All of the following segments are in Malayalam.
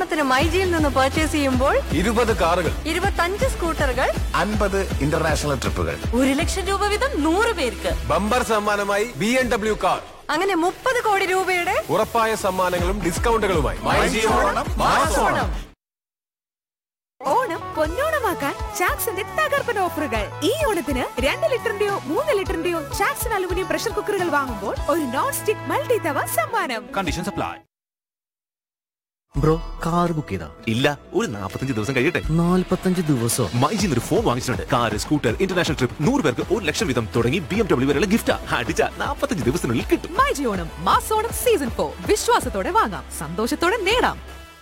ഓണത്തിന് മൈജിയിൽ നിന്ന് പർച്ചേസ് ചെയ്യുമ്പോൾ ഇരുപത് കാറുകൾ ഇരുപത്തഞ്ച് സ്കൂട്ടറുകൾ അൻപത് ഇന്റർനാഷണൽ ട്രിപ്പുകൾ ഒരു ലക്ഷം രൂപ വീതം നൂറ് പേർക്ക് ബമ്പർ സമ്മാനമായി ബി എം ഡബ്ല്യു കാർ അങ്ങനെ മുപ്പത് കോടി രൂപയുടെ ഉറപ്പായ സമ്മാനങ്ങളും ഡിസ്കൗണ്ടുകളുമായി ഓണം ഓണം പൊന്നോണമാക്കാൻ ചാക്സിന്റെ തകർപ്പൻ ഓഫറുകൾ ഈ ഓണത്തിന് രണ്ട് ലിറ്ററിന്റെയോ മൂന്ന് ലിറ്ററിന്റെയോ ചാക്സൺ അലുമിനിയം പ്രഷർ കുക്കറുകൾ വാങ്ങുമ്പോൾ ഒരു നോൺ സ്റ്റിക് മൾട്ടി തവ സമ്മാനം condition supply bro car book ചെയ്താ ഇല്ല ഒരു നാപ്പത്തഞ്ച് ദിവസം കഴിയട്ടെ നാല്പത്തഞ്ച് ദിവസം മൈജിന്ന് ഒരു ഫോൺ വാങ്ങിച്ചിട്ടുണ്ട് കാർ സ്കൂട്ടർ ഇന്റർനാഷണൽ ട്രിപ്പ് നൂറ് പേർക്ക് ഒരു ലക്ഷം വീതം തുടങ്ങി ബി എം ഡബ്ല്യൂ വരെയുള്ള ഗിഫ്റ്റ് അടിച്ച നാപ്പത്തഞ്ച് ദിവസത്തിനുള്ളിൽ കിട്ടും മൈജി ഓണം മാസോണം സീസൺ ഫോർ വിശ്വാസത്തോടെ വാങ്ങാം സന്തോഷത്തോടെ നേടാം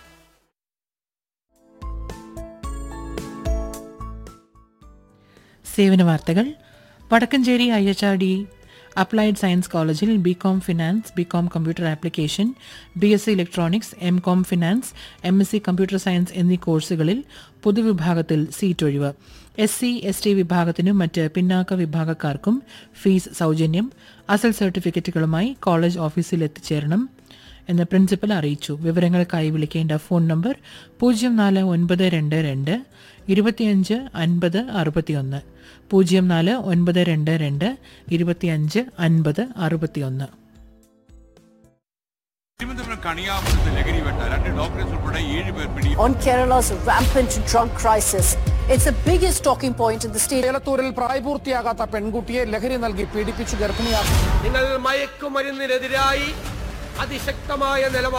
സേവന വാർത്തകൾ Vadakkanchery I H R D applied science കോളേജിൽ B com finance B com computer application B S C electronics M com finance M S C computer science എന്നീ കോഴ്സുകളിൽ പൊതുവിഭാഗത്തിൽ സീറ്റ് ഒഴിവ് എസ് സി എസ് ടി വിഭാഗത്തിനും മറ്റ് പിന്നാക്ക വിഭാഗക്കാർക്കും ഫീസ് സൗജന്യം അസൽ സർട്ടിഫിക്കറ്റുകളുമായി കോളേജ് ഓഫീസിൽ എത്തിച്ചേരണം എന്ന് പ്രിൻസിപ്പൽ അറിയിച്ചു വിവരങ്ങൾക്കായി വിളിക്കേണ്ട ഫോൺ നമ്പർ പൂജ്യം നാല് ഒൻപത് രണ്ട് രണ്ട് ഇരുപത്തിയഞ്ച് അൻപത് അറുപത്തിയൊന്ന് പൂജ്യം നാല് ഒൻപത് രണ്ട് രണ്ട് ഇരുപത്തിയഞ്ച് അൻപത് അറുപത്തിയൊന്ന് തിരുവനന്തപുരം കണിയാപുരത്ത് ലഹരി വേട്ട രണ്ട് ഡോക്ടേഴ്സ് ഉൾപ്പെടെ ഏഴ് പേർ പിടി on Kerala's rampant drug crisis. It's the biggest talking point in the state. ഏലത്തൂരിൽ പ്രായപൂർത്തിയാകാത്ത പെൺകുട്ടിയെ ലഹരി നൽകി പീഡിപ്പിച്ചു ഗർഭിണിയാക്കി നിങ്ങൾ മയക്കുമരുന്നിനെതിരായി അതിശക്തമായ നിലപാട്